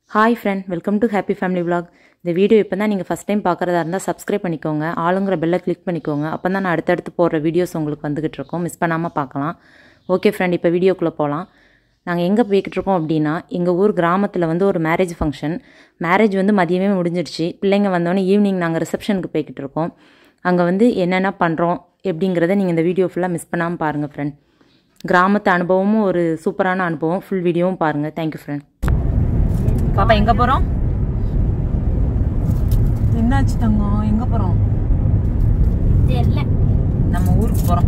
Hi friend welcome to happy family vlog இந்த video இப்போ தான் நீங்கள் ஃபஸ்ட் டைம் பார்க்குறதா இருந்தால் சப்ஸ்கிரைப் பண்ணிக்கோங்க ஆளுங்கிற பெல்லை கிளிக் பண்ணிக்கோங்க அப்போ தான் நான் அடுத்தடுத்து போடுற வீடியோஸ் உங்களுக்கு வந்துகிட்டு இருக்கோம் மிஸ் பண்ணாமல் பார்க்கலாம் ஓகே ஃப்ரெண்ட் இப்போ வீடியோக்குள்ளே போகலாம் நாங்கள் எங்கே போய்கிட்டு இருக்கோம் அப்படின்னா எங்கள் ஊர் கிராமத்தில் வந்து ஒரு மேரேஜ் ஃபங்க்ஷன் மேரேஜ் வந்து மதியமே முடிஞ்சிடுச்சு பிள்ளைங்க வந்தோடனே ஈவினிங் நாங்கள் ரிசப்ஷனுக்கு போய்கிட்டு இருக்கோம் அங்கே வந்து என்னென்ன பண்ணுறோம் எப்படிங்கிறத நீங்கள் இந்த வீடியோ ஃபுல்லாக மிஸ் பண்ணாமல் பாருங்கள் ஃப்ரெண்ட் கிராமத்து அனுபவமும் ஒரு சூப்பரான அனுபவம் ஃபுல் வீடியோவும் பாருங்கள் தேங்க்யூ ஃப்ரெண்ட் பாப்பா எங்கே போகிறோம் என்னாச்சு தங்கம் எங்கே போகிறோம் தெரியல நம்ம ஊருக்கு போகிறோம்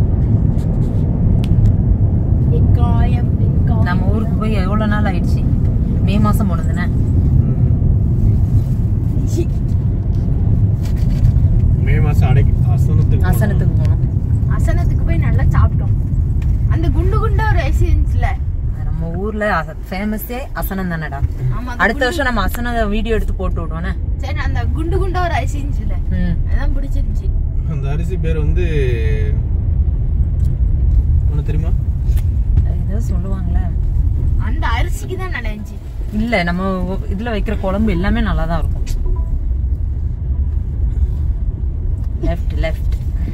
வெங்காயம் வெங்காயம் நம்ம ஊருக்கு போய் எவ்வளோ நாள் ஆயிடுச்சு மே மாதம் போனதுண்ணே மே மாசம் அடை அசனத்துக்கு அசனத்துக்கு போனோம் அசனத்துக்கு போய் நல்லா சாப்பிட்டோம் அந்த குண்டு குண்டா ஒரு ஐஸ் இருந்துச்சுல நம்ம ஊர்ல ஃபேமஸே அசனம் தானடா ஆமா அது அடுத்த வருஷம் நம்ம அசன வீடியோ எடுத்து போட்டு விடுவோண்ணே குண்டு- சரி அந்த குண்டு குண்டா ஒரு ஐஸ் இருந்துச்சுல ம் அதான் பிடிச்சிருந்துச்சு அந்த அரிசி பேர் வந்து உனக்கு தெரியுமா ஏதோ சொல்லுவாங்களே அந்த அரிசிக்கு தான் நடந்துச்சு இல்ல நம்ம இதுல வைக்கிற குழம்பு எல்லாமே நல்லா தான் இருக்கும் லெஃப்ட் லெஃப்ட்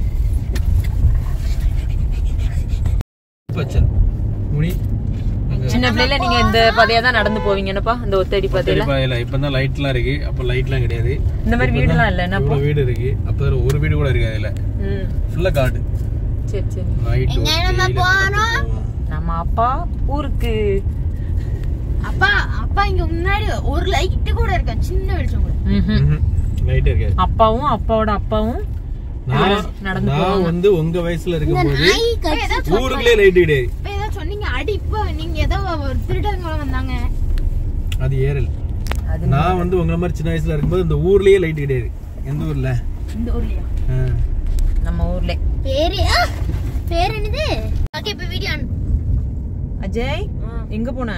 பச்சல் முனி அங்க சின்ன பிள்ளைல நீங்க இந்த பாதையா தான் நடந்து போவீங்கன்னப்பா இந்த ஒத்தடி பாதையில தெரியல இப்பதான் லைட்லாம் இருக்கு அப்ப லைட்லாம் கிடையாது இந்த மாதிரி வீடுலாம் இல்ல என்னப்பா இவ்வளவு வீடு இருக்கு அப்ப ஒரு வீடு கூட இருக்காது இல்ல ம் ஃபுல்லா காடு சரி சரி லைட் நம்ம அப்பா ஊருக்கு அப்பா அப்பா இங்க முன்னாடி ஒரு லைட் கூட இருக்கா சின்ன வெளிச்சம் கூட ம்ஹும். லைட் இருக்காது அப்பாவும் அப்பாவோட அப்பாவும் நான் நடந்து நான் வந்து உங்க வயசுல இருக்கும்போது இப்ப ஏதோ ஊருக்குள்ளே லைட் கிடையாது இப்ப ஏதோ சொன்னீங்க அடி இப்ப நீங்க ஏதோ ஒரு திருடங்க வந்தாங்க அது ஏரல் அது நான் வந்து உங்களை மாதிரி சின்ன வயசுல இருக்கும்போது இந்த ஊர்லயே லைட் கிடையாது எந்த ஊர்ல இந்த ஊர்லயா ஆ. நம்ம ஊர்ல பேரு பேர் என்னது ஓகே இப்ப வீடியோ அஜய் எங்க போன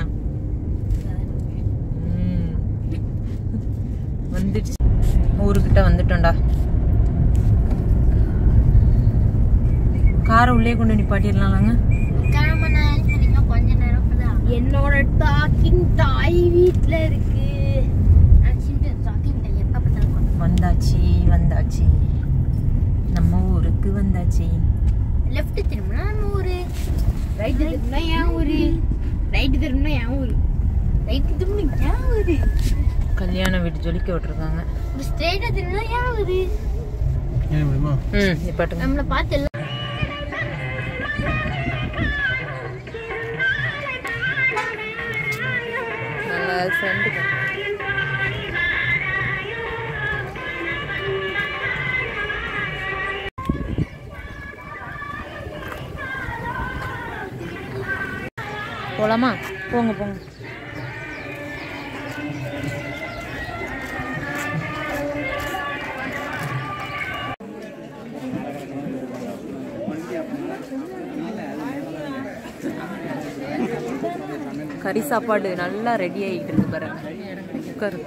ம். வந்துடுச்சு ஊருக்கிட்ட வந்துட்டோம்டா காரை உள்ளே கொண்டு நிப்பாட்டிடலாம்லங்க கொஞ்ச நேரம் என்னோட டாக்கிங் டாய் வீட்ல இருக்கு டாக்கிங் டாய் எப்ப பார்த்தாலும் வந்தாச்சு வந்தாச்சு நம்ம ஊருக்கு வந்தாச்சு லெஃப்ட் திரும்பினா நம்ம ஊரு ரைட் திரும்பினா என் ஊரு ரைட் திரும்பினா என் ஊரு ரைட் திரும்பினா என் ஊரு கல்யாண வீடு ஜொலிக்க விட்டுருக்காங்க ஸ்ட்ரெயிட்டா திரும்பினா என் ஊரு ஏன் முடியுமா ம் நிப்பாட்டுங்க நம்மள பார்த்து எல்லாம் நல்ல ஃப்ரெண்டுங்க போலாமா போங்க போங்க கறி சாப்பாடு நல்லா ரெடி ஆகிட்டு இருக்கு பாரு உட்காரு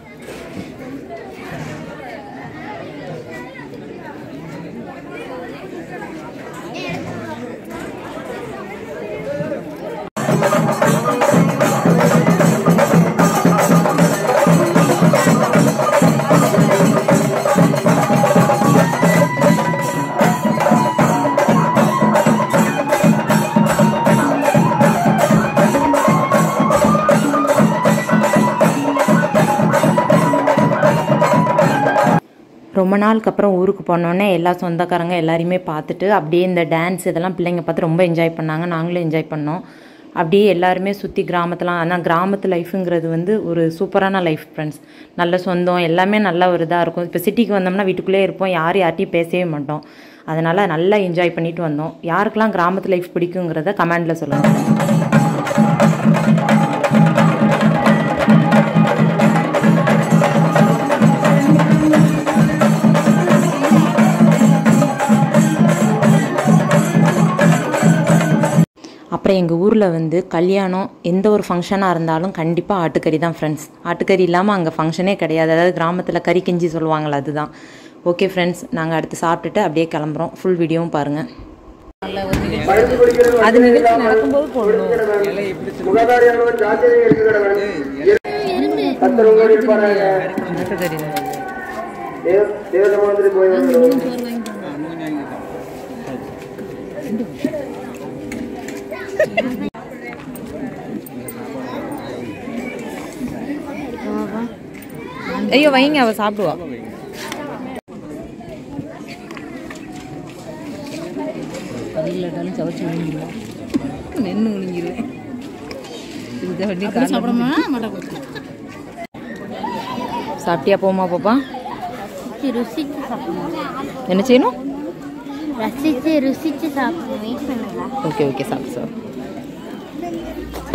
ரொம்ப நாளுக்கு அப்புறம் ஊருக்கு போனோடனே எல்லா சொந்தக்காரங்க எல்லாரையுமே பார்த்துட்டு அப்படியே இந்த டான்ஸ் இதெல்லாம் பிள்ளைங்க பார்த்து ரொம்ப என்ஜாய் பண்ணாங்க நாங்களும் என்ஜாய் பண்ணோம் அப்படியே எல்லாருமே சுற்றி கிராமத்துலாம் ஆனால் கிராமத்து லைஃபுங்கிறது வந்து ஒரு சூப்பரான லைஃப் ஃப்ரெண்ட்ஸ் நல்ல சொந்தம் எல்லாமே நல்ல ஒரு இதாக இருக்கும் இப்போ சிட்டிக்கு வந்தோம்னா வீட்டுக்குள்ளே இருப்போம் யார் யார்ட்டையும் பேசவே மாட்டோம் அதனால் நல்லா என்ஜாய் பண்ணிட்டு வந்தோம் யாருக்கெல்லாம் கிராமத்து லைஃப் பிடிக்குங்கிறத கமெண்டில் சொல்லுங்கள் அப்புறம் எங்கள் ஊரில் வந்து கல்யாணம் எந்த ஒரு ஃபங்க்ஷனாக இருந்தாலும் கண்டிப்பாக ஆட்டுக்கறி தான் ஃப்ரெண்ட்ஸ் ஆட்டுக்கறி இல்லாமல் அங்கே ஃபங்க்ஷனே கிடையாது அதாவது கிராமத்தில் கறி கெஞ்சி சொல்லுவாங்களே அதுதான் ஓகே ஃப்ரெண்ட்ஸ் நாங்கள் அடுத்து சாப்பிட்டுட்டு அப்படியே கிளம்புறோம் ஃபுல் வீடியோவும் பாருங்கள் அது நிகழ்ச்சி நடக்கும்போது போடணும் முகதாரியானவன் ஜாக்கிரதை இருக்கிறவன் எனக்கு தெரியல ஐயோ வைங்க அவ சாப்பிடுவா பதிலாட்டாலும் சவச்சு விழுங்கிடுவோம் மென்று விழுங்கிடுவேன் இந்த வண்டி சாப்பிடமா சாப்பிட்டியா போமா பாப்பா ருசிச்சு சாப்பிடணும் என்ன செய்யணும் ரசிச்சு ருசிச்சு சாப்பிடணும் வெயிட் பண்ணுங்களா ஓகே ஓகே சாப்பிடு சார்